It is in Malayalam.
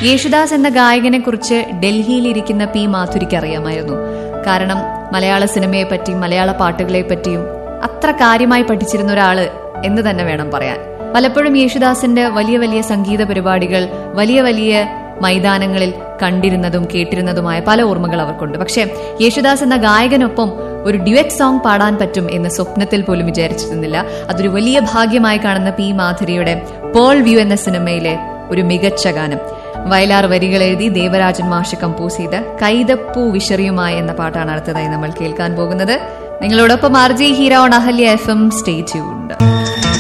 യേശുദാസ് എന്ന ഗായകനെ കുറിച്ച് ഡൽഹിയിൽ ഇരിക്കുന്ന പി മാധുരിക്ക് അറിയാമായിരുന്നു കാരണം മലയാള സിനിമയെ പറ്റിയും മലയാള പാട്ടുകളെ പറ്റിയും അത്ര കാര്യമായി പഠിച്ചിരുന്ന ഒരാള് എന്ന് തന്നെ വേണം പറയാൻ പലപ്പോഴും യേശുദാസിന്റെ വലിയ വലിയ സംഗീത പരിപാടികൾ വലിയ വലിയ മൈതാനങ്ങളിൽ കണ്ടിരുന്നതും കേട്ടിരുന്നതുമായ പല ഓർമ്മകൾ അവർക്കുണ്ട് പക്ഷേ യേശുദാസ് എന്ന ഗായകനൊപ്പം ഒരു ഡ്യുവറ്റ് സോങ് പാടാൻ പറ്റും എന്ന് സ്വപ്നത്തിൽ പോലും വിചാരിച്ചിരുന്നില്ല അതൊരു വലിയ ഭാഗ്യമായി കാണുന്ന പി മാധുരിയുടെ പേൾ വ്യൂ എന്ന സിനിമയിലെ ഒരു മികച്ച ഗാനം വയലാർ വരികൾ എഴുതി ദേവരാജൻ മാഷ് കമ്പോസ് ചെയ്ത കൈതപ്പൂ വിഷറിയുമായി എന്ന പാട്ടാണ് അടുത്തതായി നമ്മൾ കേൾക്കാൻ പോകുന്നത് നിങ്ങളോടൊപ്പം R G hero on Ahalya F M stay tuned